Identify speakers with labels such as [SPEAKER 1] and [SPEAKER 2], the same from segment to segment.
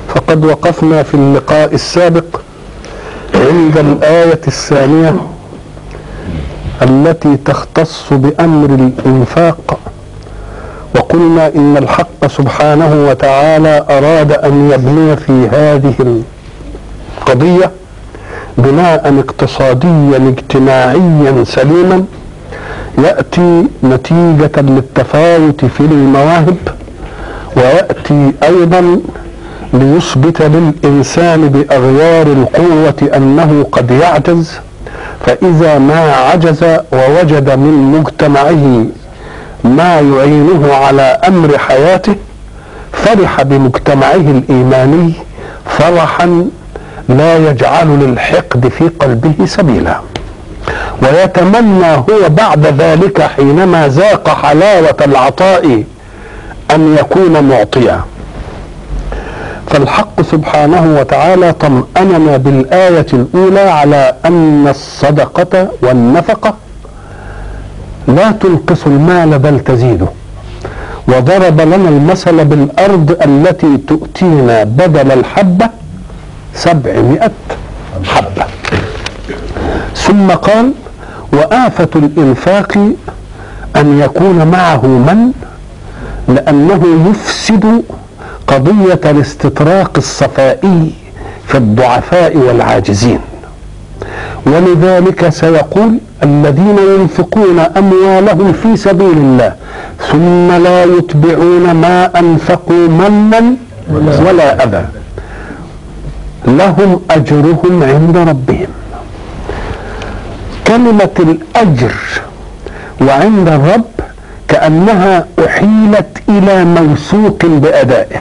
[SPEAKER 1] فقد وقفنا في اللقاء السابق عند الآية الثانية التي تختص بأمر الإنفاق وقلنا إن الحق سبحانه وتعالى أراد أن يبني في هذه القضية بناء اقتصاديا اجتماعيا سليما يأتي نتيجة للتفاوت في المواهب ويأتي أيضا ليثبت للإنسان بأغيار القوة أنه قد يعجز فإذا ما عجز ووجد من مجتمعه ما يعينه على أمر حياته فرح بمجتمعه الإيماني فرحا لا يجعل للحقد في قلبه سبيلا ويتمنى هو بعد ذلك حينما ذاق حلاوة العطاء أن يكون معطيا فالحق سبحانه وتعالى طمأننا بالآية الأولى على أن الصدقة والنفقة لا تنقص المال بل تزيده وضرب لنا المثل بالأرض التي تؤتينا بدل الحبة سبعمائة حبة ثم قال وآفة الإنفاق أن يكون معه من لأنه يفسد قضية الاستطراق الصفائي في الضعفاء والعاجزين ولذلك سيقول الذين ينفقون أموالهم في سبيل الله ثم لا يتبعون ما أنفقوا منا ولا أذى لهم أجرهم عند ربهم كلمة الأجر وعند الرب كأنها أحيلت إلى موثوق بأدائه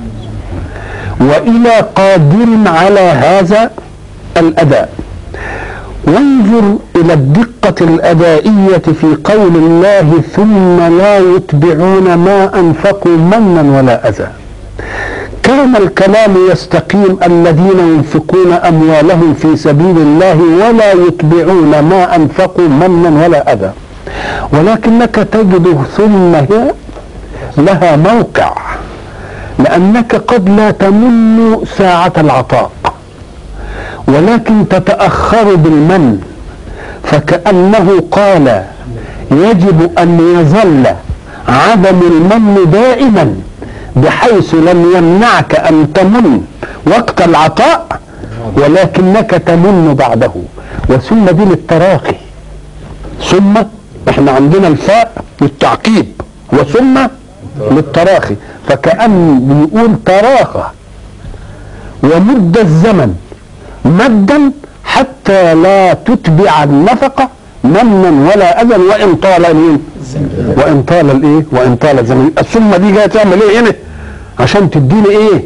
[SPEAKER 1] وإلى قادر على هذا الأداء وانظر إلى الدقة الأدائية في قول الله ثم لا يتبعون ما أنفقوا منا ولا أذى كان الكلام يستقيم الذين ينفقون أموالهم في سبيل الله ولا يتبعون ما أنفقوا منا ولا أذى ولكنك تجد ثم هي لها موقع لأنك قد لا تمن ساعة العطاء ولكن تتأخر بالمن فكأنه قال يجب أن يظل عدم المن دائما بحيث لم يمنعك أن تمن وقت العطاء ولكنك تمن بعده وثم دي للتراخي ثم احنا عندنا الفاء للتعقيب وثم للتراخي فكأن بيقول تراخى ومد الزمن مدا حتى لا تتبع النفقة منا ولا أذى وإن طال مين وإن طال الإيه وإن طال الزمن الثم دي جاية تعمل إيه هنا عشان تديني إيه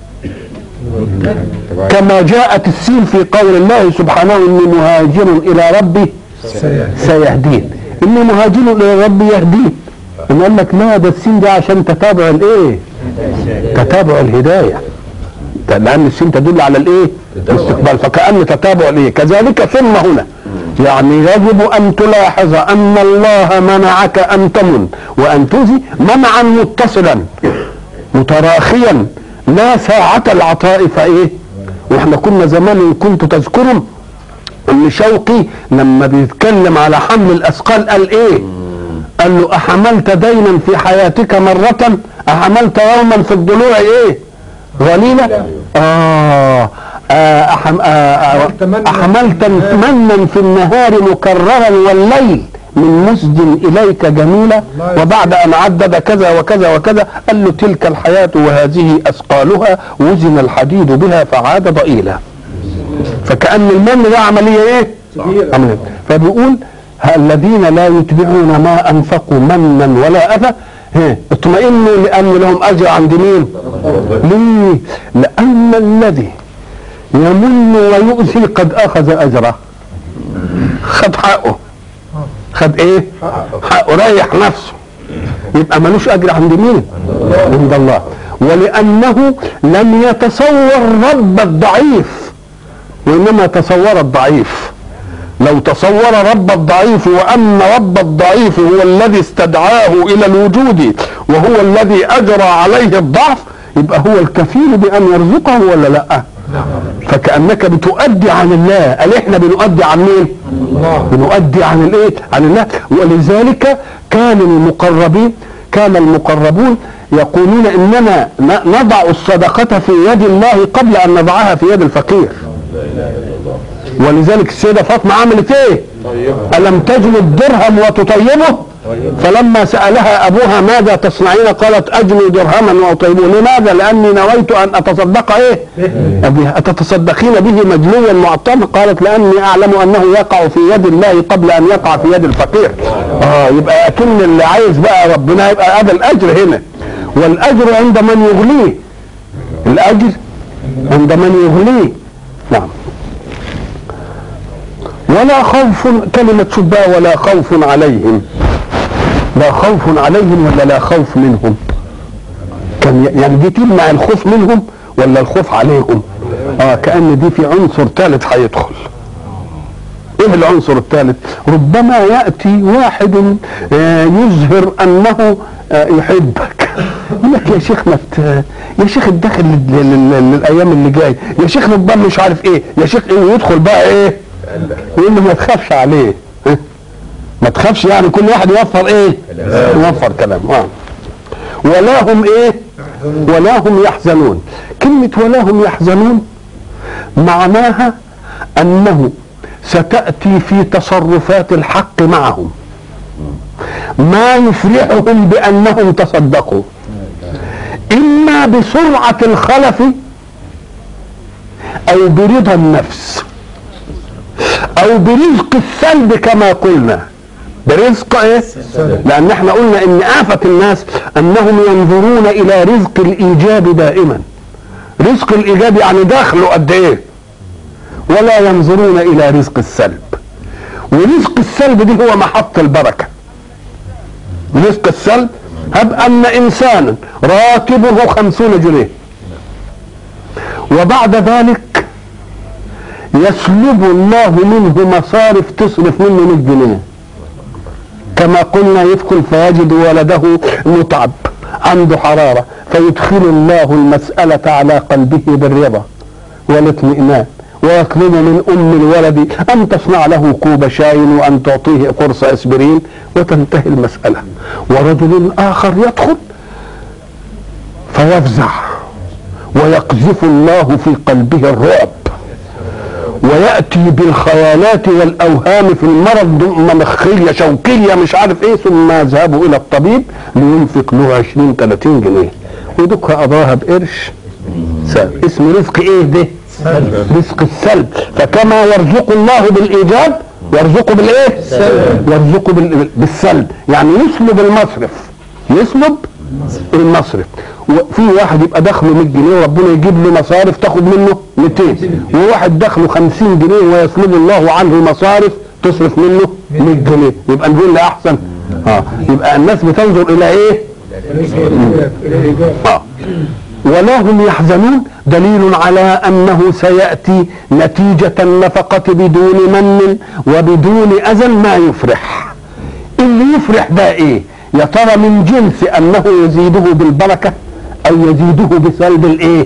[SPEAKER 1] كما جاءت السين في قول الله سبحانه إني مهاجر إلى ربي سيهدين إني مهاجر إلى ربي يهدين إن قال لك لا ده السين دي عشان تتابع الإيه تتابع الهداية لأن السين تدل على الإيه الاستقبال فكأن تتابع الإيه كذلك ثم هنا يعني يجب أن تلاحظ أن الله منعك أن تمن وأن تزي منعا متصلا متراخيا لا ساعة العطاء فإيه واحنا كنا زمان إن كنت تذكرهم ان شوقي لما بيتكلم على حمل الاثقال قال ايه قال له احملت دينا في حياتك مرة احملت يوما في الضلوع ايه غليلة آه أحم آه أحملت منا في النهار مكررا والليل من مسد إليك جميلة وبعد أن عدد كذا وكذا وكذا قال له تلك الحياة وهذه أثقالها وزن الحديد بها فعاد ضئيلا فكأن المن ده عملية إيه؟ عملية فبيقول الذين لا يتبعون ما أنفقوا منا ولا أذى اطمئنوا لأن لهم أجر عند مين؟ ليه؟ لأن الذي يمن ويؤذي قد اخذ اجره خد حقه خد ايه حقه ريح نفسه يبقى ملوش اجر عند مين عند الله ولانه لم يتصور رب الضعيف وانما تصور الضعيف لو تصور رب الضعيف وان رب الضعيف هو الذي استدعاه الى الوجود وهو الذي اجرى عليه الضعف يبقى هو الكفيل بأن يرزقه ولا لا فكأنك بتؤدي عن الله قال احنا بنؤدي عن مين بنؤدي عن الايه عن الله ولذلك كان المقربين كان المقربون يقولون اننا ن- نضع الصدقة في يد الله قبل ان نضعها في يد الفقير ولذلك السيدة فاطمة عملت ايه ألم تجلد درهم وتطيبه فلما سألها أبوها ماذا تصنعين قالت أجلي درهما وأطيبه لماذا لأني نويت أن أتصدق إيه بها أتتصدقين به مجليا معطما قالت لأني أعلم أنه يقع في يد الله قبل أن يقع في يد الفقير آه يبقى أكن اللي عايز بقى ربنا يبقى هذا الأجر هنا والأجر عند من يغنيه الأجر عند من يغنيه نعم ولا خوف كلمة شوف بقى ولا خوف عليهم لا خوف عليهم ولا لا خوف منهم كان ي- يعني دي تمنع الخوف منهم ولا الخوف عليهم اه كأن دي في عنصر ثالث هيدخل ايه العنصر الثالث ربما يأتي واحد آه، يظهر انه آه، يحبك يقول لك يا شيخ ما ت- يا شيخ الداخل لل- لل- للايام اللي جاي يا شيخ ربما مش عارف ايه يا شيخ ايه يدخل بقى ايه يقول له ما تخافش عليه ها؟ ما تخافش يعني كل واحد يوفر ايه يوفر كلام آه. ولا هم ايه ولا هم يحزنون كلمة ولا هم يحزنون معناها انه ستأتي في تصرفات الحق معهم ما يفرحهم بانهم تصدقوا اما بسرعة الخلف او برضا النفس او برزق السلب كما قلنا برزق ايه لان احنا قلنا ان آفة الناس انهم ينظرون الى رزق الايجاب دائما رزق الايجاب يعني دخله قد ايه ولا ينظرون الى رزق السلب ورزق السلب دي هو محط البركة رزق السلب هب ان انسانا راتبه خمسون جنيه وبعد ذلك يسلب الله منه مصارف تصرف منه 100 جنيه كما قلنا يدخل فيجد ولده متعب عنده حرارة فيدخل الله المسألة على قلبه بالرضا والاطمئنان ويطلب من أم الولد أن تصنع له كوب شاي وأن تعطيه قرص أسبرين وتنتهي المسألة ورجل آخر يدخل فيفزع ويقذف الله في قلبه الرعب وياتي بالخيالات والاوهام في المرض مناخيه شوكيه مش عارف ايه ثم يذهب الى الطبيب لينفق له 20 30 جنيه ودك قضاها بقرش سلب اسم رزق ايه ده؟ رزق السلب فكما يرزق الله بالايجاب يرزقه بالايه؟ يرزقه بال- بالسلب يعني يسلب المصرف يسلب المصرف وفي واحد يبقى دخله 100 جنيه وربنا يجيب له مصارف تاخد منه 200 وواحد دخله 50 جنيه ويسلب الله عنه مصارف تصرف منه 100 جنيه يبقى نقول له احسن اه يبقى الناس بتنظر الى ايه؟ آه. ولا هم يحزنون دليل على انه سياتي نتيجه النفقه بدون من وبدون اذى ما يفرح اللي يفرح ده ايه يا ترى من جنس انه يزيده بالبركه او يزيده بسلب الايه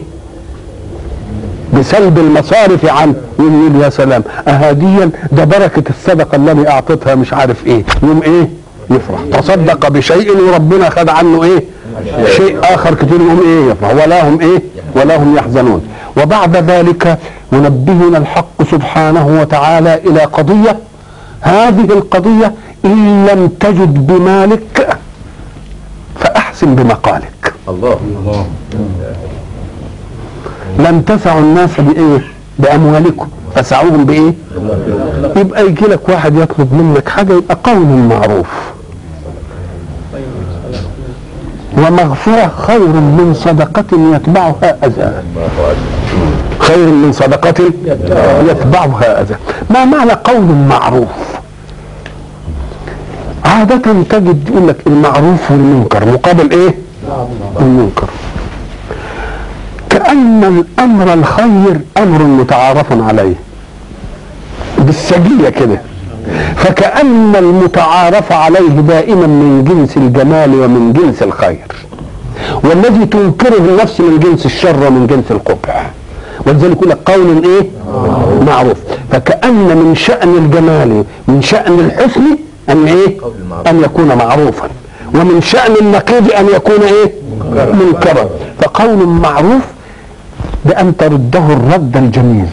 [SPEAKER 1] بسلب المصارف عنه يقول يا سلام اهاديا ده بركه الصدقه اللي اعطيتها مش عارف ايه يوم ايه يفرح تصدق بشيء وربنا خد عنه ايه شيء اخر كتير يقوم ايه يفرح ولا هم ايه ولا هم يحزنون وبعد ذلك ينبهنا الحق سبحانه وتعالى الى قضيه هذه القضيه ان لم تجد بمالك فاحسن بمقالك
[SPEAKER 2] الله
[SPEAKER 1] لن تسعوا الناس بايه باموالكم فسعوهم بايه يبقى يجي لك واحد يطلب منك حاجه يبقى قول معروف ومغفرة خير من صدقة يتبعها أذى خير من صدقة يتبعها أذى ما معنى قول معروف عادة تجد يقول لك المعروف والمنكر مقابل ايه المنكر كأن الأمر الخير أمر متعارف عليه بالسجية كده فكأن المتعارف عليه دائما من جنس الجمال ومن جنس الخير والذي تنكره النفس من جنس الشر ومن جنس القبح ولذلك يقول لك قول ايه معروف فكأن من شأن الجمال من شأن الحسن ان ايه ان يكون معروفا ومن شأن النقيض ان يكون ايه منكرا فقول معروف بأن ترده الرد الجميل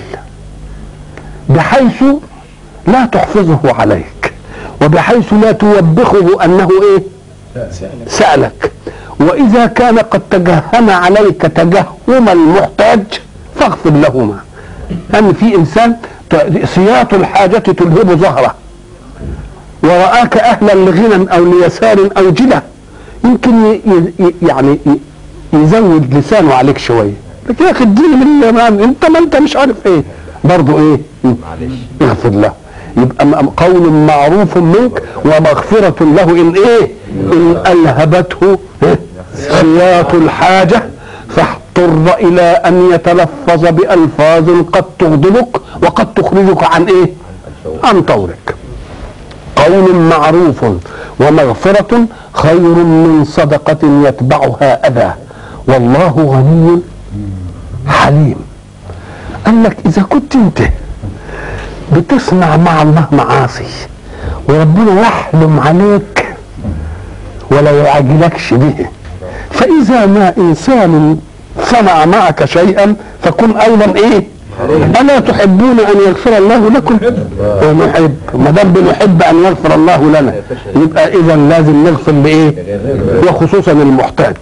[SPEAKER 1] بحيث لا تحفظه عليك وبحيث لا توبخه انه ايه سألك وإذا كان قد تجهم عليك تجهم المحتاج فاغفر لهما أن في إنسان ت- سياط الحاجة تلهب ظهره ورآك أهلا لغنى أو ليسار أو جلة يمكن ي- ي- يعني ي- يزود لسانه عليك شوية لكن يا أخي اديني من ما أنت ما أنت مش عارف إيه برضه إيه
[SPEAKER 2] معلش
[SPEAKER 1] اغفر له يبقى م- قول معروف منك ومغفرة له إن إيه إن ألهبته إيه؟ سياط الحاجة فاضطر إلى أن يتلفظ بألفاظ قد تغضبك وقد تخرجك عن إيه عن طورك قول معروف ومغفرة خير من صدقة يتبعها أذى والله غني حليم قال لك إذا كنت أنت بتصنع مع الله معاصي وربنا يحلم عليك ولا يعجلكش به فإذا ما إنسان صنع معك شيئا فكن أيضا إيه ألا تحبون أن يغفر الله لكم ونحب ما دام بنحب أن يغفر الله لنا يبقى إذا لازم نغفر لإيه وخصوصا المحتاج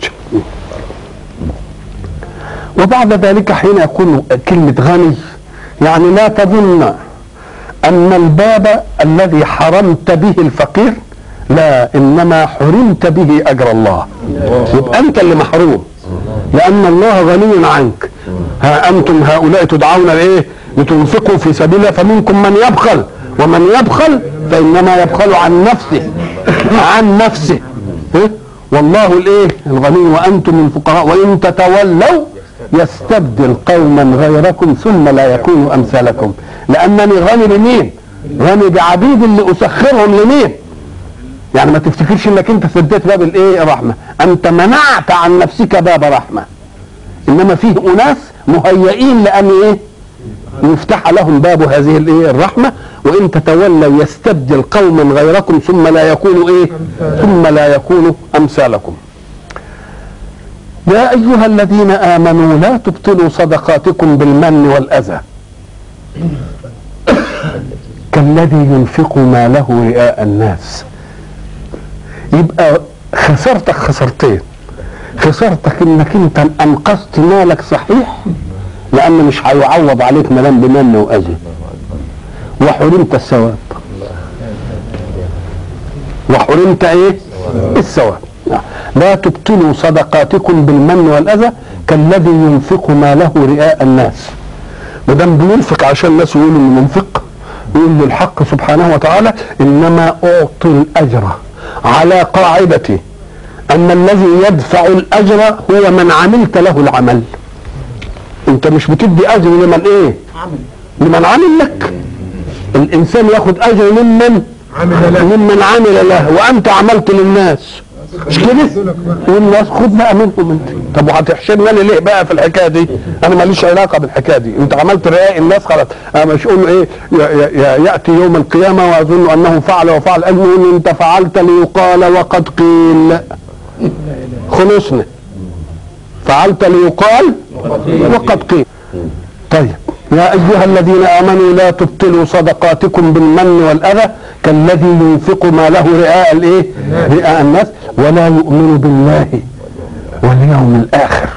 [SPEAKER 1] وبعد ذلك حين يكون كلمة غني يعني لا تظن أن الباب الذي حرمت به الفقير لا إنما حرمت به أجر الله يبقى أنت اللي محروم لأن الله غني عنك ها أنتم هؤلاء تدعون لإيه لتنفقوا في سبيل الله فمنكم من يبخل ومن يبخل فإنما يبخل عن نفسه عن نفسه ها؟ والله الايه الغني وانتم الفقراء وان تتولوا يستبدل قوما غيركم ثم لا يكونوا امثالكم لانني غني لمين غني بعبيد اللي اسخرهم لمين يعني ما تفتكرش انك انت سديت باب الايه الرحمه انت منعت عن نفسك باب رحمه انما فيه اناس مهيئين لان ايه يفتح لهم باب هذه الايه الرحمه وان تتولوا يستبدل قوما غيركم ثم لا يكونوا ايه ثم لا يكونوا امثالكم يا ايها الذين امنوا لا تبطلوا صدقاتكم بالمن والاذى كالذي ينفق ماله رئاء الناس يبقى خسارتك خسارتين خسارتك انك انت انقذت مالك صحيح لان مش هيعوض عليك ما دام بمن واذى وحرمت الثواب وحرمت ايه الثواب لا تبطلوا صدقاتكم بالمن والاذى كالذي ينفق ماله رئاء الناس ما دام بينفق عشان الناس يقولوا انه منفق يقول له الحق سبحانه وتعالى انما اعطي الاجر على قاعده ان الذي يدفع الاجر هو من عملت له العمل انت مش بتدي اجر لمن ايه لمن عمل لك الانسان ياخد اجر ممن
[SPEAKER 3] عمل له.
[SPEAKER 1] ممن عمل له وانت عملت للناس مش كده والناس خد بقى منهم انت طب وهتحشرني انا ليه بقى في الحكايه دي انا ماليش علاقه بالحكايه دي انت عملت رئاء الناس خلاص انا مش اقول له ايه ي- ي- ياتي يوم القيامه واظن انه فعل وفعل المهم انت فعلت ليقال وقد قيل خلصنا فعلت ليقال وقد قيل طيب يا ايها الذين امنوا لا تبطلوا صدقاتكم بالمن والاذى كالذي ينفق ماله رئاء الايه رئاء الناس ولا يؤمن بالله واليوم الاخر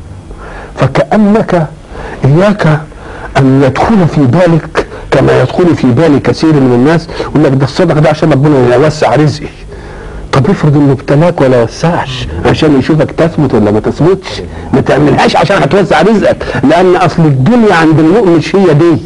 [SPEAKER 1] فكانك اياك ان يدخل في بالك كما يدخل في بال كثير من الناس يقول لك ده الصدقه ده عشان ربنا يوسع رزقي طب افرض انه ابتلاك ولا وسعش عشان يشوفك تثبت ولا ما تثبتش ما تعملهاش عشان هتوسع رزقك لان اصل الدنيا عند المؤمن مش هي دي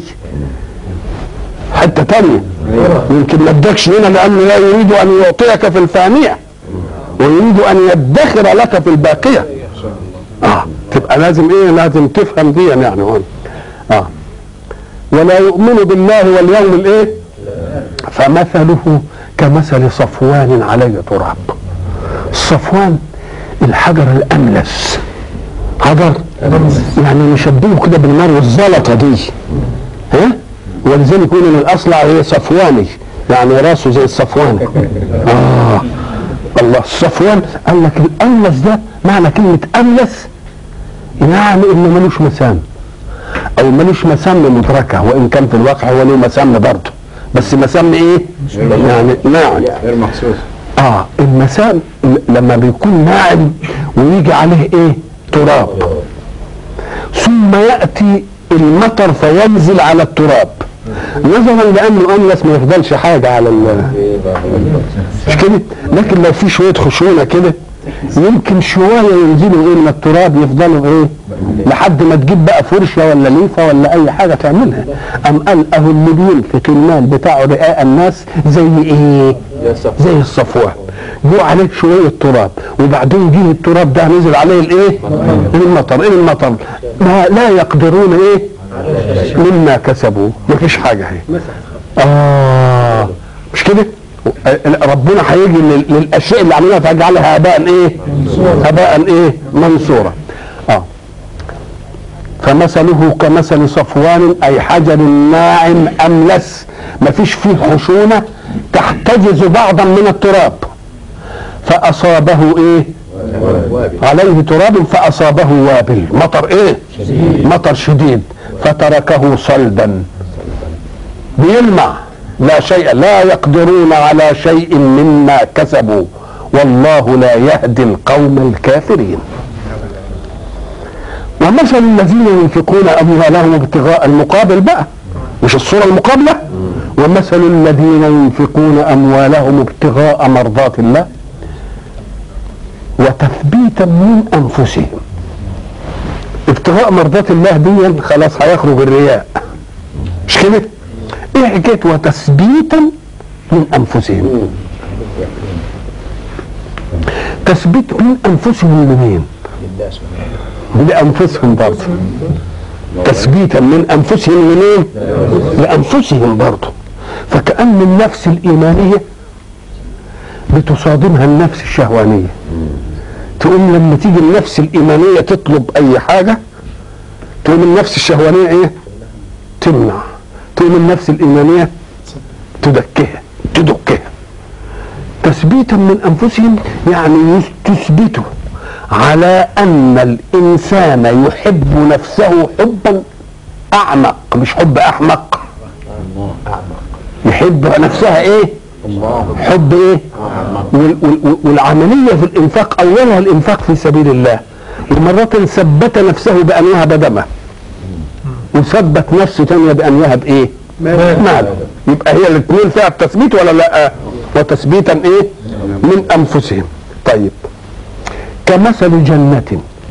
[SPEAKER 1] حته تانية يمكن ما ادكش هنا لانه لا يريد ان يعطيك في الفانيه ويريد ان يدخر لك في الباقيه اه تبقى لازم ايه لازم تفهم دي يعني هون اه ولا يؤمن بالله واليوم الايه فمثله كمثل صفوان عليه تراب الصفوان الحجر الاملس حجر يعني نشبهه كده بالنار والزلطه دي ها ولذلك يقول ان الاصلع هي صفواني يعني راسه زي الصفوان اه الله الصفوان قال لك الاملس ده معنى كلمه املس يعني انه ملوش مسام او ملوش مسام مدركه وان كان في الواقع هو له مسام برضه بس مسام ايه؟ يعني ناعم
[SPEAKER 2] غير محسوس
[SPEAKER 1] اه المسام ل- لما بيكون ناعم ويجي عليه ايه؟ تراب ثم ياتي المطر فينزل على التراب نظرا لانه املس ما يفضلش حاجه على ال مش كده لكن لو في شويه خشونه كده يمكن شويه ينزلوا ايه من التراب يفضلوا ايه لحد ما تجيب بقى فرشه ولا ليفه ولا اي حاجه تعملها ام قال اهو اللي بينفق المال بتاعه رئاء الناس زي ايه زي الصفوان جو عليه شويه تراب وبعدين جه التراب ده نزل عليه الايه المطر ايه المطر ما لا يقدرون ايه مما كسبوا مفيش حاجه اهي اه مش كده ربنا هيجي لل- للاشياء اللي عملها فيجعلها هباء ايه هباء ايه منصورا اه فمثله كمثل صفوان اي حجر ناعم املس مفيش فيه خشونه تحتجز بعضا من التراب فاصابه ايه عليه تراب فاصابه وابل مطر ايه مطر شديد فتركه صلدا بيلمع لا شيء لا يقدرون على شيء مما كسبوا والله لا يهدي القوم الكافرين ومثل الذين ينفقون اموالهم ابتغاء المقابل بقى مش الصوره المقابله ومثل الذين ينفقون اموالهم ابتغاء مرضات الله وتثبيتا من انفسهم ابتغاء مرضات الله دي خلاص هيخرج الرياء مش كده ايه حكايه وتثبيتا من انفسهم تثبيت من انفسهم لمين لانفسهم برضه تثبيتا من انفسهم لمين لانفسهم برضه فكأن النفس الإيمانية بتصادمها النفس الشهوانية تقوم لما تيجي النفس الإيمانية تطلب أي حاجة تقوم النفس الشهوانية إيه؟ تمنع تقوم النفس الإيمانية تدكها تدكها تثبيتا من أنفسهم يعني يس- تثبتوا على أن الإنسان يحب نفسه حبا أعمق مش حب أحمق يحب نفسها إيه؟ حب ايه وال- وال- والعملية في الانفاق اولها الانفاق في سبيل الله ومرات ثبت نفسه بان يهب دمه وثبت نفسه تانية بان يهب ايه ماله يبقى هي الاثنين فيها التثبيت ولا لا وتثبيتا ايه من انفسهم طيب كمثل جنة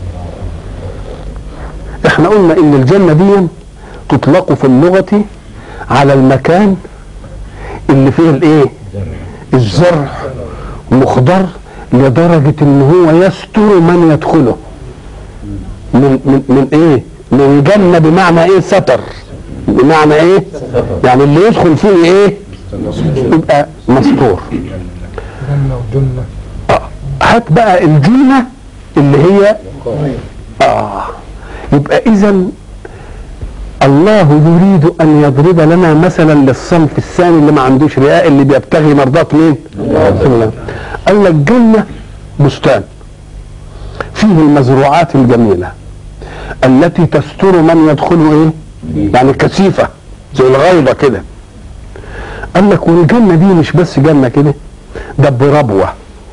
[SPEAKER 1] احنا قلنا ان الجنة دي تطلق في اللغة على المكان اللي فيه الايه الزرع مخضر لدرجة ان هو يستر من يدخله من, من, من ايه من جنة بمعنى ايه ستر بمعنى ايه يعني اللي يدخل فيه ايه يبقى مستور
[SPEAKER 3] جنة وجنة
[SPEAKER 1] آه. هات بقى الجنة اللي هي اه يبقى اذا الله يريد ان يضرب لنا مثلا للصنف الثاني اللي ما عندوش رياء اللي بيبتغي مرضات مين؟ الله قال لك جنه بستان فيه المزروعات الجميله التي تستر من يدخله ايه؟ يعني كثيفه زي الغيضه كده قال لك والجنه دي مش بس جنه كده ده بربوه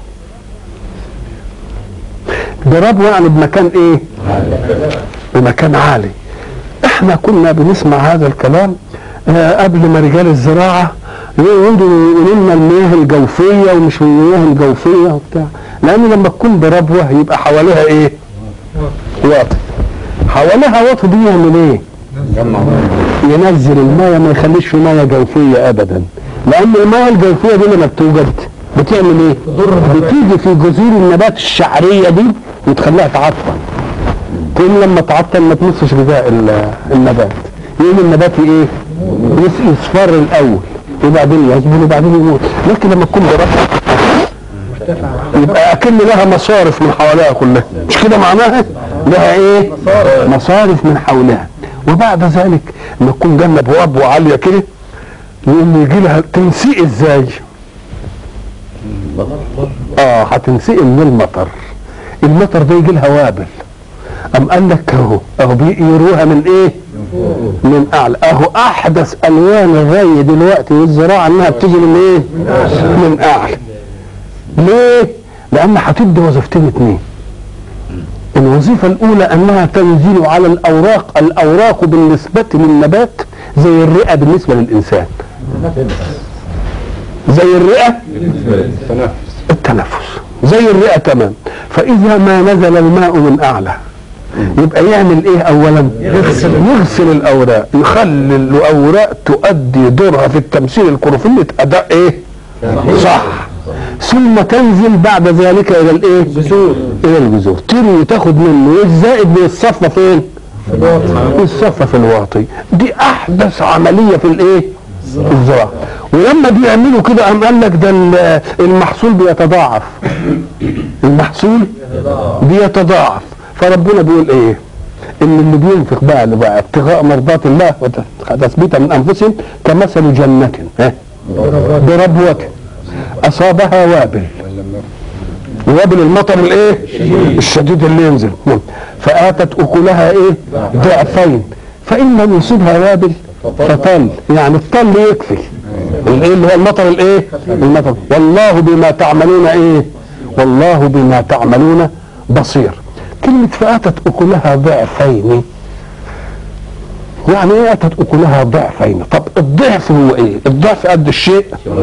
[SPEAKER 1] بربوه يعني بمكان ايه؟ بمكان عالي احنا كنا بنسمع هذا الكلام آه، قبل ما رجال الزراعه يقعدوا يقولوا لنا المياه الجوفيه ومش المياه الجوفيه وبتاع لان لما تكون بربوه يبقى حواليها ايه؟ واطي حواليها واطي دي يعمل ايه؟ ينزل المايه ما يخليش في مايه جوفيه ابدا لان المايه الجوفيه دي لما بتوجد بتعمل ايه؟ بتيجي في جذور النبات الشعريه دي وتخليها تعطل كل لما تعطل ما تمصش غذاء ال- النبات يقوم النبات ايه يص- يصفر الاول وبعدين يصبر وبعدين يموت لكن لما تكون بربوه يبقى اكن لها مصارف من حواليها كلها مش كده معناها لها ايه مصارف من حولها وبعد ذلك لما تكون جنة ابواب عاليه كده يقوم يجي لها تنسيق ازاي اه هتنسقي من المطر المطر ده يجي لها وابل ام قال لك اهو اهو بيقيروها من ايه من اعلى اهو احدث الوان الري دلوقتي والزراعه انها بتيجي من ايه من اعلى ليه لان هتدي وظيفتين اتنين الوظيفة الأولى أنها تنزل على الأوراق الأوراق بالنسبة للنبات زي الرئة بالنسبة للإنسان زي الرئة التنفس زي الرئة تمام فإذا ما نزل الماء من أعلى يبقى يعمل ايه اولا يغسل يغسل الاوراق يخلي الاوراق تؤدي دورها في التمثيل الكروفيلي اداء ايه صح ثم تنزل بعد ذلك الى الايه الى الجذور تروي تاخد منه والزائد بيتصفى فين بيتصفى في الواطي دي احدث عمليه في الايه الزراعه ولما بيعملوا كده قام قال لك ده ال- المحصول بيتضاعف المحصول بيتضاعف فربنا بيقول ايه ان اللي بينفق بقى اللي بقى ابتغاء مرضات الله وتثبيتا من انفسهم كمثل جنة ها بربوة اصابها وابل وابل المطر الايه الشديد اللي ينزل نعم. فاتت اكلها ايه ضعفين فان لم يصيبها وابل فطل يعني الطل يكفي الايه اللي هو المطر الايه المطر والله بما تعملون ايه والله بما تعملون بصير كلمة فأتت أكلها ضعفين يعني ايه أتت أكلها ضعفين طب الضعف هو ايه الضعف قد الشيء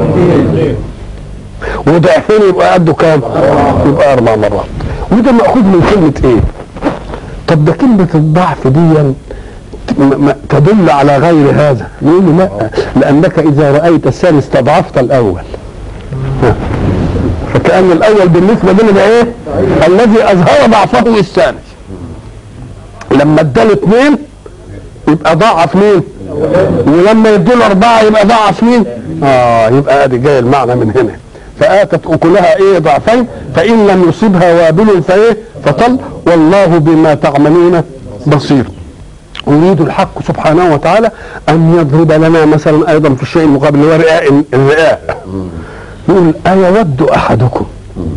[SPEAKER 1] وضعفين يبقى قده كام يبقى أربع مرات وده مأخوذ من كلمة ايه طب ده كلمة الضعف دي م- م- تدل على غير هذا نقول له لا لأنك إذا رأيت الثاني استضعفت الأول ها. فكأن الأول بالنسبة لنا ده إيه؟ الذي أظهر ضعفه الثاني لما اداله اثنين يبقى ضاعف مين؟ ولما يديله أربعة يبقى ضاعف مين؟ آه يبقى أدي جاي المعنى من هنا فآتت أكلها إيه ضعفين فإن لم يصبها وابل فإيه؟ فطل والله بما تعملون بصير يريد الحق سبحانه وتعالى أن يضرب لنا مثلا أيضا في الشيء المقابل اللي هو رئاء الرئاء يقول أيود أحدكم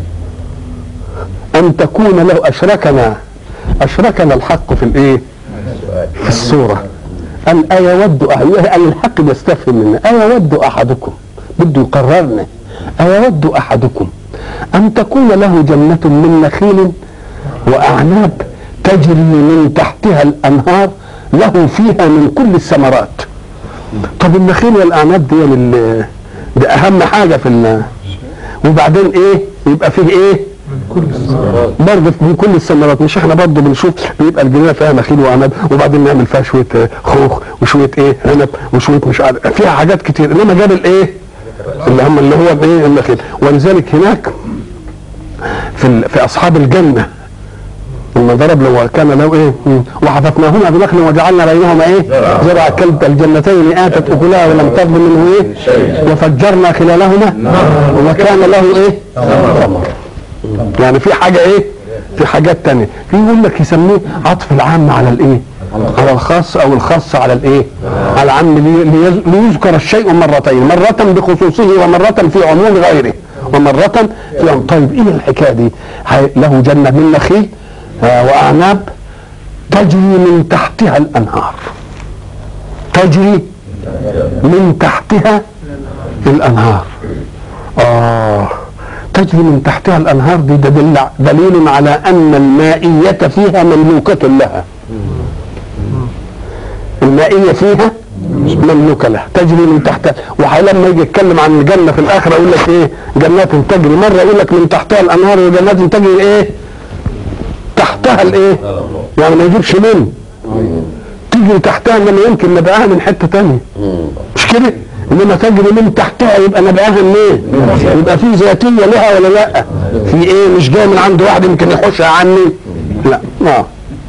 [SPEAKER 1] أن تكون له أشركنا أشركنا الحق في الإيه؟ في الصورة أن أيود أحد أن الحق بيستفهم منا أيود أحدكم بده يقررنا أيود أحدكم أن تكون له جنة من نخيل وأعناب تجري من تحتها الأنهار له فيها من كل الثمرات طب النخيل والأعناب دي لل... ده أهم حاجة في ال... وبعدين إيه يبقى فيه إيه
[SPEAKER 3] كل الصلاة
[SPEAKER 1] برضه من كل الثمرات مش احنا برضه بنشوف بيبقى الجنينه فيها نخيل وعنب وبعدين نعمل فيها شويه آه، خوخ وشويه ايه عنب وشويه مش عارف فيها حاجات كتير انما جاب الايه اللي هم اللي هو الايه النخيل ولذلك هناك في ال- في اصحاب الجنه لما ضرب لو كان له ايه مم. وحفظناهما بنخل وجعلنا بينهما ايه زرع كلتا الجنتين اتت اكلها ولم تظلم منه ايه وفجرنا خلالهما وكان له ايه ثمر يعني في حاجه ايه في حاجات تانية في يقول لك يسميه عطف العام على الايه على الخاص او الخاص على الايه على العام لي- ليز- ليذكر الشيء مرتين مرة بخصوصه ومرة في عموم غيره ومرة في عموم طيب ايه الحكاية دي هي- له جنة من نخيل آه، واعناب تجري من تحتها الانهار تجري من تحتها الانهار اه تجري من تحتها الانهار دي دليل, دليل على ان المائية فيها مملوكة لها المائية فيها مملوكة لها تجري من تحتها ولما يجي يتكلم عن الجنة في الآخرة يقول لك إيه جنات تجري مرة يقول لك من تحتها الأنهار وجنات تجري إيه تحتها الإيه يعني ما يجيبش من تجري تحتها انما يمكن نبقاها من حتة تانية مش كده انما تجري من تحتها يبقى نبقاها منين يبقى في ذاتية لها ولا لا في ايه مش جاي من عند واحد يمكن يحوشها عني لا اه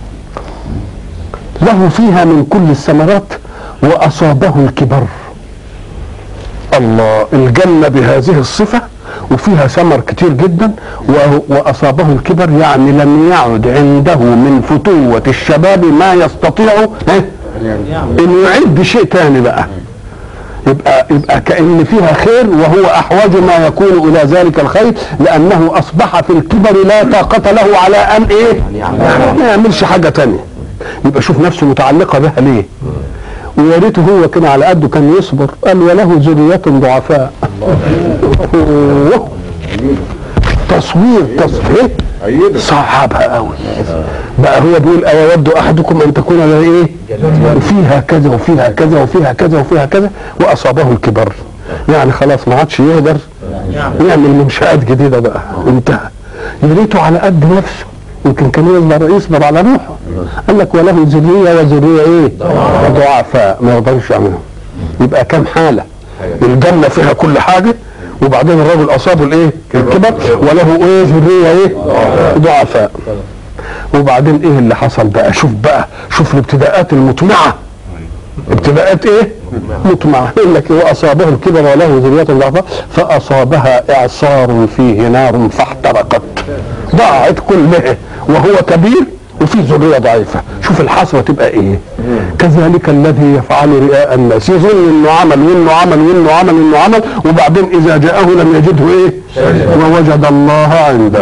[SPEAKER 1] له فيها من كل الثمرات واصابه الكبر الله الجنة بهذه الصفة وفيها ثمر كتير جدا و- واصابه الكبر يعني لم يعد عنده من فتوة الشباب ما يستطيع ها، انه يعد شيء تاني بقى يبقى يبقى كان فيها خير وهو احوج ما يكون الى ذلك الخير لانه اصبح في الكبر لا طاقه له على ان ايه ما يعملش حاجه تانية يبقى شوف نفسه متعلقه بها ليه ويا ريته هو كده على قده كان يصبر قال وله ذرية ضعفاء تصوير تصوير
[SPEAKER 2] أيدك
[SPEAKER 1] صعبها قوي بقى هو بيقول أيود أحدكم أن تكون له إيه وفيها كذا وفيها كذا وفيها كذا وفيها كذا وأصابه الكبر يعني خلاص ما عادش يقدر يعمل منشآت جديدة بقى انتهى يا ريته على قد نفسه يمكن كان يصبر يصبر على روحه قال لك وله ذرية وذرية إيه ضعفاء ما يقدرش يعملهم يبقى كم حالة الجنة فيها كل حاجة وبعدين الرجل أصابه الإيه الكبر وله إيه ذرية إيه ضعفاء وبعدين ايه اللي حصل بقى شوف بقى شوف الابتداءات المطمعه ابتداءات ايه مطمعه يقول لك واصابه الكبر وله ذريه ضعفاء فاصابها اعصار فيه نار فاحترقت ضاعت كلها وهو كبير وفي ذريه ضعيفه شوف الحسره تبقى ايه كذلك الذي يفعل رئاء الناس يظن انه عمل وانه عمل وانه عمل وانه عمل وبعدين اذا جاءه لم يجده ايه ووجد الله عنده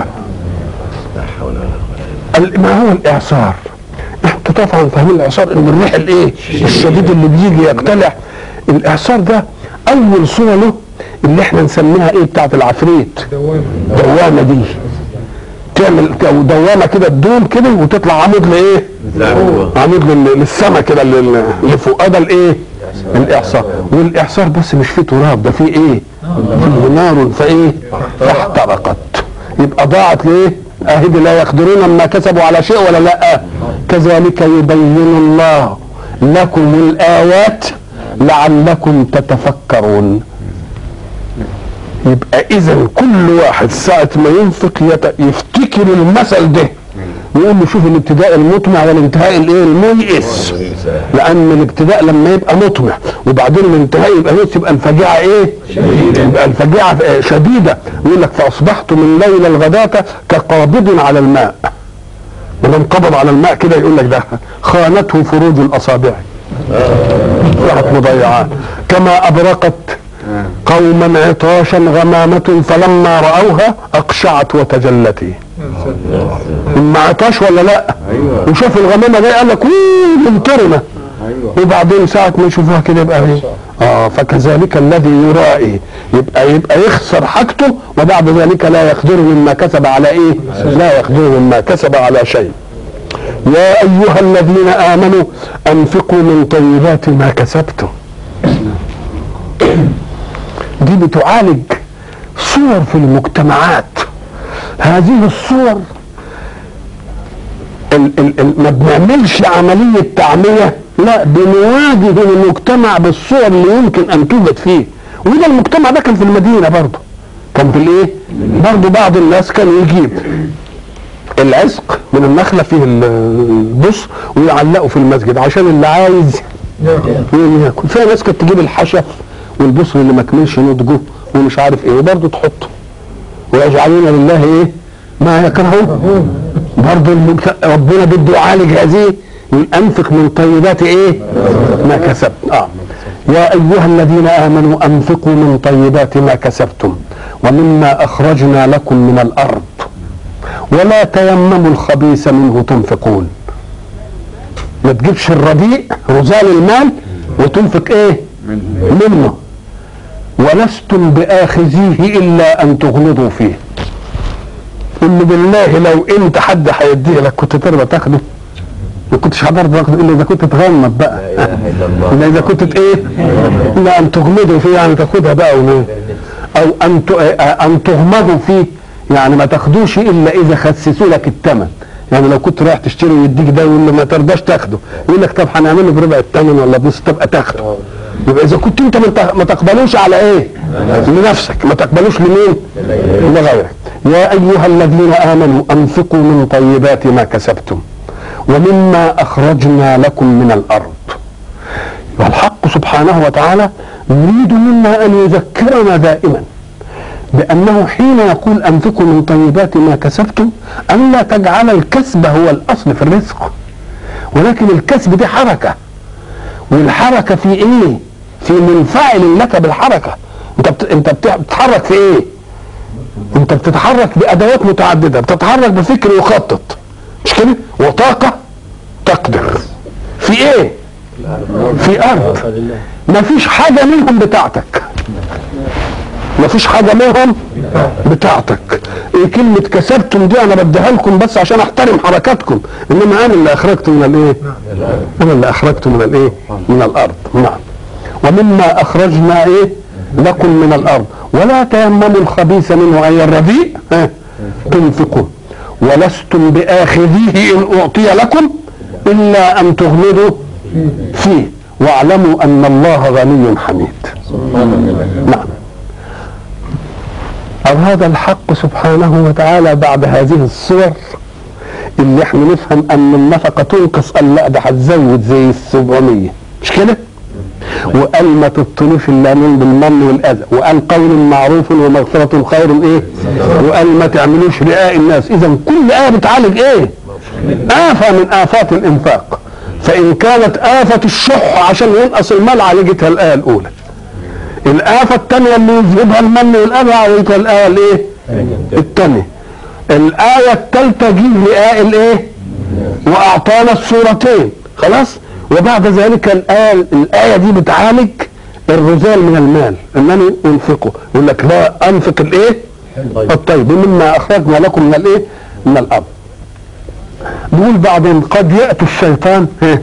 [SPEAKER 1] ال- ما هو الاعصار انتوا طبعا فاهمين الاعصار ان الريح الايه الشديد اللي بيجي يقتلع الاعصار ده اول صوره له اللي احنا نسميها ايه بتاعت العفريت
[SPEAKER 3] دوامة
[SPEAKER 1] دوامه دي تعمل ك- دوامه كده تدوم كده وتطلع عمود لايه عمود لل- للسما كده لل- لفوق ده الايه الاعصار والاعصار بس مش فيه تراب ده فيه ايه فيه نار فايه فاحترقت يبقى ضاعت ليه اهدي لا يقدرون ما كسبوا على شيء ولا لا كذلك يبين الله لكم الايات لعلكم تتفكرون يبقى اذا كل واحد ساعة ما ينفق يت- يفتكر المثل ده يقول له شوف الابتداء المطمع والانتهاء الايه الميئس لان الابتداء لما يبقى مطمع وبعدين الانتهاء يبقى ميئس يبقى الفجيعه ايه يبقى الفجيعه آه، شديده يقول لك فاصبحت من ليل الغداة كقابض على الماء ولما انقبض على الماء كده يقول لك ده خانته فروج الاصابع راحت مضيعات كما ابرقت قوما عطاشا غمامة فلما رأوها أقشعت وتجلت ما عطاش ولا لا
[SPEAKER 2] أيوة.
[SPEAKER 1] وشاف الغمامة دي قال لك "أوه، ممطرنا
[SPEAKER 2] أيوة
[SPEAKER 1] وبعدين ساعة ما يشوفوها كده يبقى ايه اه فكذلك الذي يرائي يبقى يبقى يخسر حاجته وبعد ذلك لا يقدر مما كسب على ايه لا يقدر مما كسب على شيء يا ايها الذين امنوا انفقوا من طيبات ما كسبتم دي بتعالج صور في المجتمعات هذه الصور ال ال ال ما بنعملش عملية تعمية لا بنواجه المجتمع بالصور اللي يمكن ان توجد فيه وده المجتمع ده كان في المدينة برضه كان في الايه برضه بعض الناس كان يجيب العزق من النخلة فيه ال- البص ويعلقه في المسجد عشان اللي عايز ياكل في ناس كانت تجيب الحشف والبصر اللي ما كملش نضجه ومش عارف ايه وبرضه تحطه ويجعلون لله ايه ما يكرهون برضه المبت- ربنا بده يعالج هذه يقول انفق من طيبات ايه ما كسبت اه يا ايها الذين امنوا انفقوا من طيبات ما كسبتم ومما اخرجنا لكم من الارض ولا تيمموا الخبيث منه تنفقون ما تجيبش الرديء رزال المال وتنفق ايه منه ولستم باخذيه الا ان تغمضوا فيه قل له بالله لو انت حد هيديه لك كنت ترضى تاخده ما كنتش هترضى تاخده الا اذا كنت تغمض بقى الا اذا كنت ايه الا ان تغمضوا فيه يعني تاخدها بقى ونيه. او ان ت- آه، ان تغمضوا فيه يعني ما تاخدوش الا اذا خسسوا لك الثمن يعني لو كنت رايح تشتري ويديك ده ولا ما ترضاش تاخده يقول لك طب هنعمله بربع الثمن ولا بنص تبقى تاخده يبقى اذا كنت انت ما ت- ما تقبلوش على ايه لنفسك ما تقبلوش لمين لغيرك يا ايها الذين امنوا انفقوا من طيبات ما كسبتم ومما اخرجنا لكم من الارض والحق سبحانه وتعالى يريد منا ان يذكرنا دائما بأنه حين يقول أنفقوا من طيبات ما كسبتم ألا تجعل الكسب هو الأصل في الرزق ولكن الكسب دي حركة والحركة في إيه؟ في منفعل لك بالحركة أنت بت... أنت بت- بتتحرك في إيه؟ أنت بتتحرك بأدوات متعددة بتتحرك بفكر يخطط مش كده؟ وطاقة تقدر في إيه؟ في أرض ما فيش حاجة منهم بتاعتك ما فيش حاجة منهم بتاعتك ايه كلمة كسبتم دي انا بديها لكم بس عشان احترم حركاتكم انما انا اللي اخرجت من الايه انا اللي اخرجت من الايه من الارض نعم ومما اخرجنا ايه لكم من الارض ولا تيمموا الخبيث منه اي الرديء ها، تنفقون ولستم باخذيه ان اعطي لكم الا ان تغمضوا فيه واعلموا ان الله غني حميد نعم أراد الحق سبحانه وتعالى بعد هذه الصور اللي احنا نفهم ان النفقه تنقص قال لا ده هتزود زي ال 700 مش كده؟ وقال ما تبطلوش الا من بالمن والاذى وقال قول معروف ومغفره خير ايه؟ وقال ما تعملوش رئاء الناس اذا كل ايه بتعالج ايه؟ آفة من آفات الإنفاق فإن كانت آفة الشح عشان ينقص المال عالجتها الآية الأولى الآفة الثانية اللي يذهبها المن والأذى عالجتها الآية الإيه؟ الثانية الآية الثالثة جه لآية الإيه؟ وأعطانا السورتين خلاص؟ وبعد ذلك الآية الآية دي بتعالج الرذال من المال انني انفقه يقول لك لا انفق الايه؟ الطيب مما اخرجنا لكم من الايه؟ من الارض بيقول بعدين قد ياتي الشيطان ها،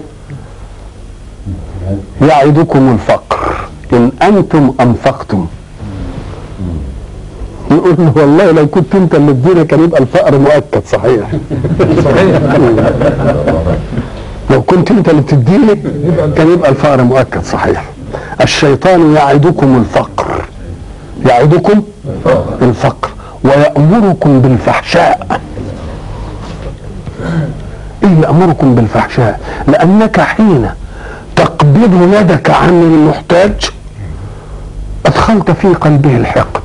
[SPEAKER 1] يعدكم الفقر ان انتم انفقتم يقول له والله لو كنت انت اللي تديري كان يبقى الفقر مؤكد صحيح
[SPEAKER 3] صحيح
[SPEAKER 1] لو كنت انت اللي بتديني كان يبقى الفقر مؤكد صحيح الشيطان يعدكم الفقر يعدكم الفقر ويأمركم بالفحشاء ايه يأمركم بالفحشاء لأنك حين تقبض يدك عن المحتاج أدخلت في قلبه الحقد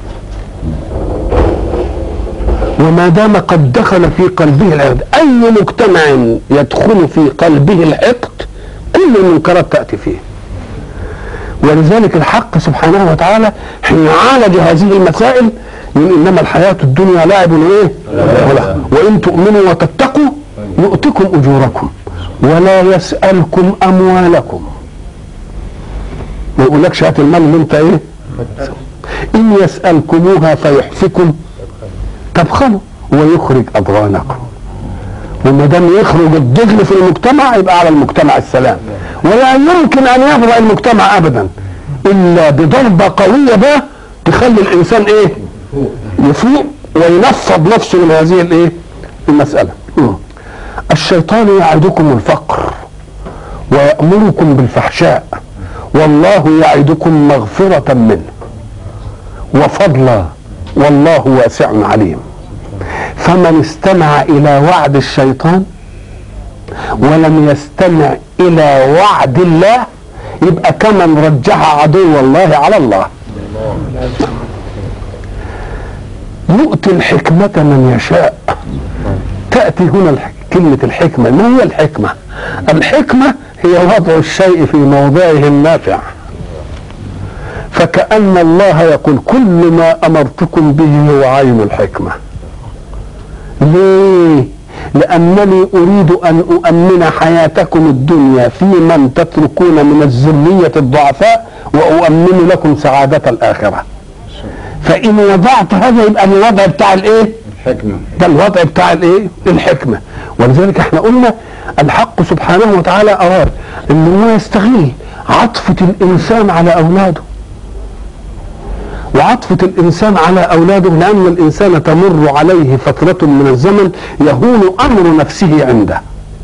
[SPEAKER 1] وما دام قد دخل في قلبه الحقد اي مجتمع يدخل في قلبه الحقد كل المنكرات تاتي فيه ولذلك الحق سبحانه وتعالى حين عالج هذه المسائل يقول انما الحياه الدنيا لعب وايه؟ وله وان تؤمنوا وتتقوا يؤتكم اجوركم ولا يسالكم اموالكم ما يقولكش هات المال اللي انت ايه؟ ان يسالكموها فيحفكم تبخلوا ويخرج اضغانكم وما دام يخرج الضغن في المجتمع يبقى على المجتمع السلام ولا يمكن ان يفضل المجتمع ابدا الا بضربه قويه بقى تخلي الانسان ايه يفوق وينفض نفسه من هذه الايه المساله مم. الشيطان يعدكم الفقر ويامركم بالفحشاء والله يعدكم مغفره منه وفضلا والله واسع عليم فمن استمع الى وعد الشيطان ولم يستمع الى وعد الله يبقى كمن رجح عدو الله على الله يؤتي الحكمة من يشاء تأتي هنا الح- كلمة الحكمة ما هي الحكمة الحكمة هي وضع الشيء في موضعه النافع فكأن الله يقول كل ما أمرتكم به هو عين الحكمة ليه لأنني أريد أن أؤمن حياتكم الدنيا في من تتركون من الذرية الضعفاء وأؤمن لكم سعادة الآخرة فإن وضعت هذا يبقى الوضع بتاع الإيه؟
[SPEAKER 2] حكمة
[SPEAKER 1] ده الوضع بتاع الايه الحكمه ولذلك احنا قلنا الحق سبحانه وتعالى اراد ان هو يستغل عطفه الانسان على اولاده وعطفة الإنسان على أولاده لأن الإنسان تمر عليه فترة من الزمن يهون أمر نفسه عنده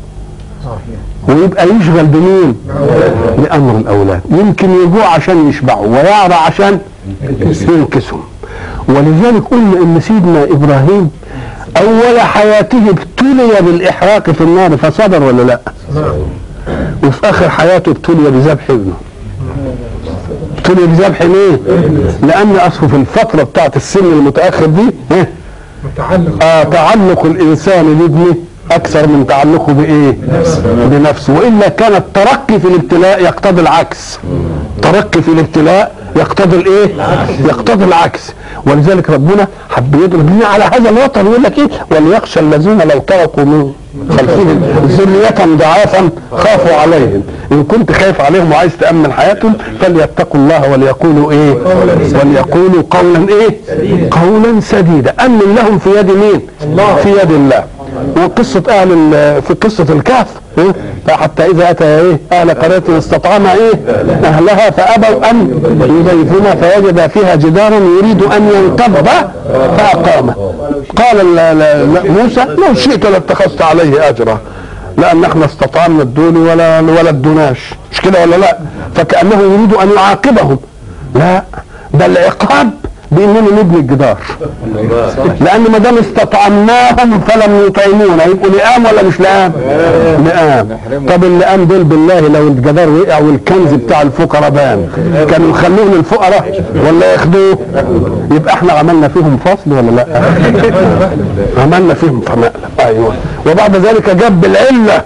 [SPEAKER 1] ويبقى يشغل بمين؟ بأمر الأولاد يمكن يجوع عشان يشبعوا ويعرى عشان ينكسهم ولذلك قلنا ان سيدنا ابراهيم اول حياته ابتلي بالاحراق في النار فصبر ولا لا وفي اخر حياته ابتلي بذبح ابنه ابتلي بذبح ايه لان اصله في الفتره بتاعت السن المتاخر دي ها
[SPEAKER 3] متعلق
[SPEAKER 1] آه تعلق الانسان بابنه اكثر من تعلقه بايه بنفسه والا كان الترقي في الابتلاء يقتضي العكس ترقي في الابتلاء يقتضي الايه يقتضي العكس ولذلك ربنا حب يضرب لنا على هذا الوطن يقول لك ايه وليخشى الذين لو تركوا من خلفهم ذرية ضعافا خافوا عليهم ان كنت خايف عليهم وعايز تامن حياتهم فليتقوا الله وليقولوا ايه وليقولوا قولا ايه قولا سديدا امن لهم في يد مين في يد الله وقصة أهل ال- في قصة الكهف إيه؟ فحتى إذا أتى إيه أهل قرية استطعم إيه أهلها فأبوا أن يضيفونا فوجد فيها جدارا يريد أن ينقض فأقامه قال ال- ال- ل- موسى لو شئت لاتخذت عليه أجرا لأن احنا استطعمنا الدول ولا ولا ادوناش مش كده ولا لا فكأنه يريد أن يعاقبهم لا ده العقاب باننا نبني الجدار لان ما دام استطعمناهم فلم يطعمونا يبقوا لئام ولا مش لئام؟ لئام طب اللئام دول بالله لو الجدار وقع والكنز بتاع الفقراء بان كانوا يخلوه للفقراء ولا ياخدوه؟ يبقى احنا عملنا فيهم فصل ولا لا؟ عملنا فيهم مقلب ايوه وبعد ذلك جاب بالعله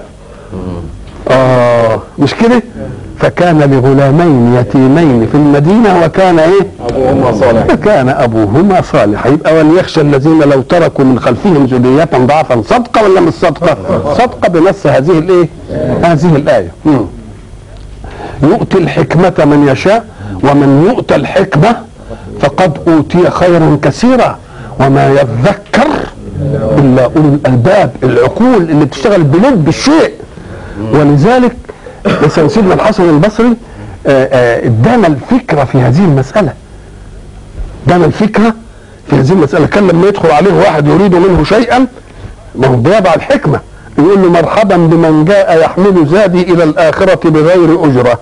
[SPEAKER 1] اه مش كده؟ فكان لغلامين يتيمين في المدينه وكان ايه؟
[SPEAKER 2] ابوهما صالح
[SPEAKER 1] كان ابوهما صالحا يبقى وليخشى الذين لو تركوا من خلفهم ذرية ضعفا صدقه ولا مش صدقه؟ صدقه بنص هذه الايه؟ هذه الايه. مم. يؤتي الحكمة من يشاء ومن يؤتى الحكمة فقد أوتي خيرا كثيرا وما يذكر إلا أولو الألباب العقول اللي بتشتغل بلب الشيء ولذلك مثلا سيدنا الحسن البصري آه، آه، ادانا الفكرة في هذه المسألة ادانا الفكرة في هذه المسألة كان لما يدخل عليه واحد يريد منه شيئا ما هو بيضع الحكمة يقول له مرحبا بمن جاء يحمل زادي إلى الآخرة بغير أجرة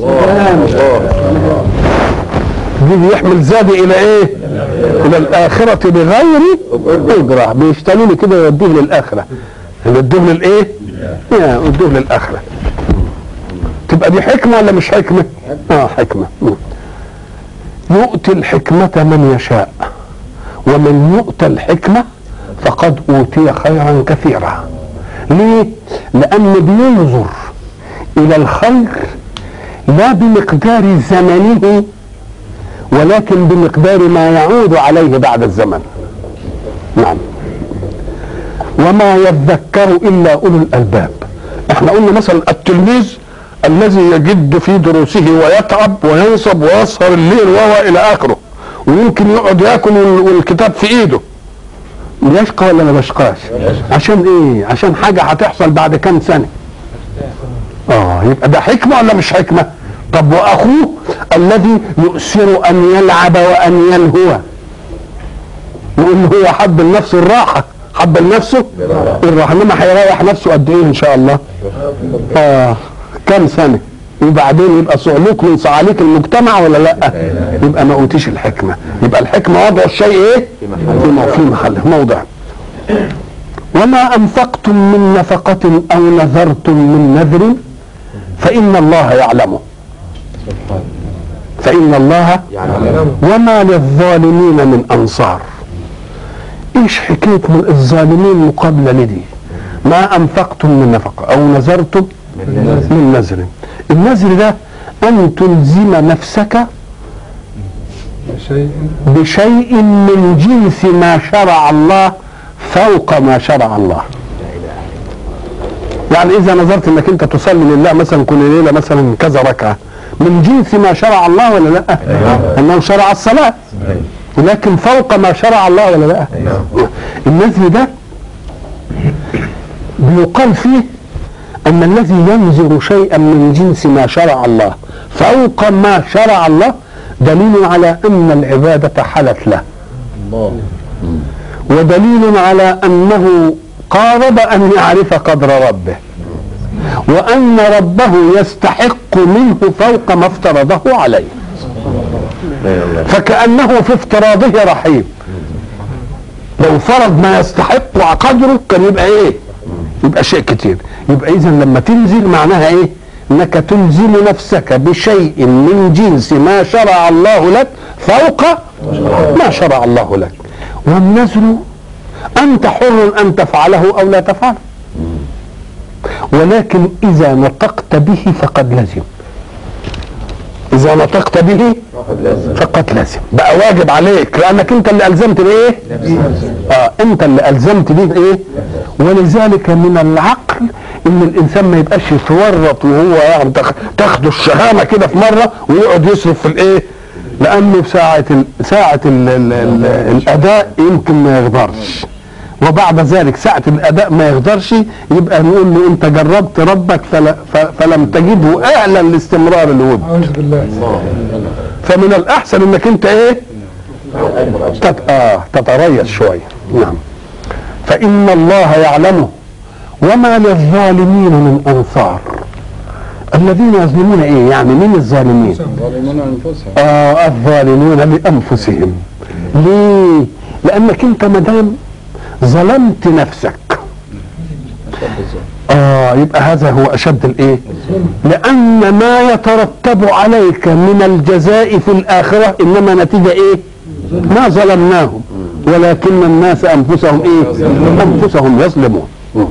[SPEAKER 1] يجي يحمل زادي إلى إيه؟ إلى الآخرة بغير أجرة بيشتري لي كده يوديه للآخرة يوديه للإيه؟ يا يوديه للآخرة تبقى دي حكمة ولا مش حكمة؟ اه حكمة مم. يؤتي الحكمة من يشاء ومن يؤتى الحكمة فقد أوتي خيرا كثيرا ليه؟ لأن بينظر إلى الخير لا بمقدار زمنه ولكن بمقدار ما يعود عليه بعد الزمن نعم وما يذكر إلا أولو الألباب احنا قلنا مثلا التلميذ الذي يجد في دروسه ويتعب وينصب ويسهر الليل وهو الى اخره ويمكن يقعد ياكل وال- والكتاب في ايده يشقى ولا ما بيشقاش عشان ايه عشان حاجه هتحصل بعد كام سنه اه يبقى ده حكمه ولا مش حكمه طب واخوه الذي يؤثر ان يلعب وان يلهو يقول له هو حب لنفسه الراحه حب لنفسه الراحه انما هيريح نفسه قد ايه ان شاء الله اه كم سنه وبعدين يبقى صعلوك من صعاليك المجتمع ولا لا يبقى ما اوتيش الحكمه يبقى الحكمه وضع الشيء ايه في مو- في محله موضع وما انفقتم من نفقه او نذرتم من نذر فان الله يعلمه فان الله وما للظالمين من انصار ايش حكايه من الظالمين مقابله لدي ما انفقتم من نفقه او نذرتم من نذر النذر ده ان تلزم نفسك
[SPEAKER 3] شيء
[SPEAKER 1] بشيء من جنس ما شرع الله فوق ما شرع الله يعني اذا نظرت انك انت تصلي لله مثلا كل ليله مثلا كذا ركعه من جنس ما شرع الله ولا لا انه شرع الصلاه لكن فوق ما شرع الله ولا لا النذر ده بيقال فيه ان الذي ينذر شيئا من جنس ما شرع الله فوق ما شرع الله دليل على ان العباده حلت له
[SPEAKER 2] الله
[SPEAKER 1] ودليل على انه قارب ان يعرف قدر ربه وان ربه يستحق منه فوق ما افترضه عليه
[SPEAKER 2] لا الله
[SPEAKER 1] فكانه في افتراضه رحيم لو فرض ما يستحق قدره كان يبقى ايه يبقى شيء كتير يبقى اذا لما تنزل معناها ايه انك تلزم نفسك بشيء من جنس ما شرع الله لك فوق ما شرع الله لك والنزل انت حر ان تفعله او لا تفعله ولكن اذا نطقت به فقد لزم اذا نطقت به فقد لازم بقى واجب عليك لانك انت اللي الزمت بايه اه انت اللي الزمت به ايه ولذلك من العقل ان الانسان ما يبقاش يتورط وهو يعني تاخ- تاخده الشهامه كده في مره ويقعد يصرف في الايه لانه في ساعه ال ساعه ال ال ال الاداء يمكن ما يقدرش وبعد ذلك ساعة الأداء ما يقدرش يبقى نقول له أنت جربت ربك فل ف- فلم تجده أهلا لاستمرار الود
[SPEAKER 3] أعوذ بالله
[SPEAKER 1] فمن الأحسن أنك أنت إيه تت... آه تتريث شوية نعم فإن الله يعلمه وما للظالمين من أنصار الذين يظلمون إيه يعني من الظالمين
[SPEAKER 2] ظالمون انفسهم
[SPEAKER 1] آه الظالمون لأنفسهم ليه لأنك أنت مدام ظلمت نفسك آه يبقى هذا هو أشد الإيه لأن ما يترتب عليك من الجزاء في الآخرة إنما نتيجة إيه ما ظلمناهم ولكن الناس أنفسهم إيه أنفسهم يظلمون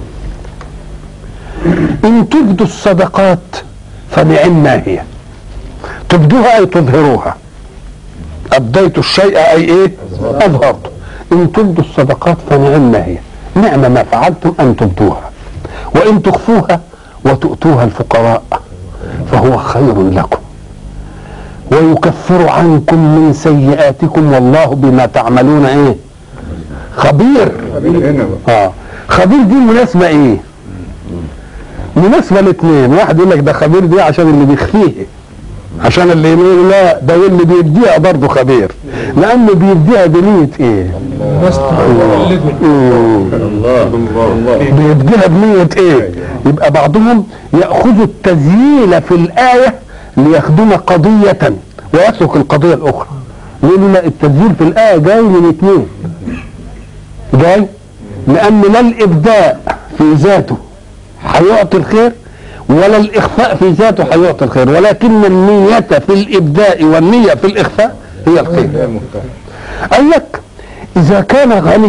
[SPEAKER 1] إن تبدوا الصدقات فنعم ما هي تبدوها أي تظهروها أبديت الشيء أي إيه أظهرته إن تبدوا الصدقات فنعم ما هي نعم ما فعلتم أن تبدوها وإن تخفوها وتؤتوها الفقراء فهو خير لكم ويكفر عنكم من سيئاتكم والله بما تعملون ايه خبير
[SPEAKER 2] هنا بقى
[SPEAKER 1] اه خبير دي مناسبة ايه مناسبة الاثنين واحد يقول لك ده خبير دي عشان اللي بيخفيه عشان اللي يقول لا ده اللي بيديها برضه خبير لانه بيديها بنية ايه
[SPEAKER 3] الناس تقلده
[SPEAKER 1] مم.
[SPEAKER 2] الله الله
[SPEAKER 1] بيديها بنية ايه يبقى بعضهم يأخذ التزيين في الآية ليخدم قضية ويترك القضية الأخرى يقول لا التسجيل في الآية جاي من اثنين جاي لأن لا الإبداء في ذاته هيعطي الخير ولا الإخفاء في ذاته هيعطي الخير ولكن النية في الإبداء والنية في الإخفاء هي الخير قال لك إذا كان غني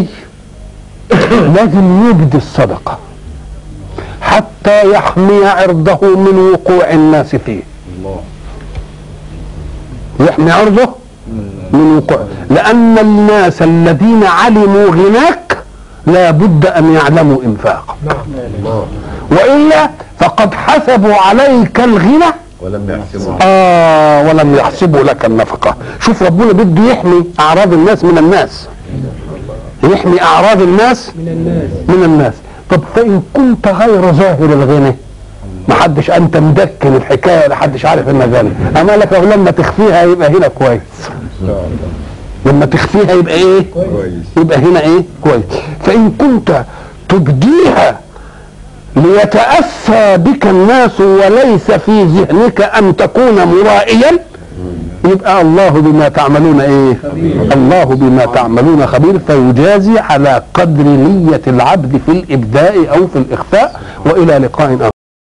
[SPEAKER 1] لازم يبدي الصدقة حتى يحمي عرضه من وقوع الناس فيه
[SPEAKER 2] الله
[SPEAKER 1] يحمي عرضه من وقوع لأن الناس الذين علموا غناك لا بد أن يعلموا إنفاق
[SPEAKER 2] الله
[SPEAKER 1] وإلا فقد حسبوا عليك الغنى
[SPEAKER 2] ولم يحسبوا
[SPEAKER 1] آه ولم يحسبوا لك النفقة شوف ربنا بده يحمي أعراض الناس من الناس يحمي أعراض الناس
[SPEAKER 3] من الناس
[SPEAKER 1] من الناس طب فإن كنت غير ظاهر الغنى ما حدش أنت مدكن الحكاية ما حدش عارف إنها غني أما لك لو لما تخفيها يبقى هنا كويس
[SPEAKER 2] ان شاء الله
[SPEAKER 1] لما تخفيها يبقى إيه
[SPEAKER 2] كويس
[SPEAKER 1] يبقى هنا إيه كويس فإن كنت تبديها ليتأسى بك الناس وليس في ذهنك أن تكون مرائيا يبقى الله بما تعملون ايه الله بما تعملون خبير فيجازي على قدر نية العبد في الإبداء أو في الإخفاء وإلى لقاء آخر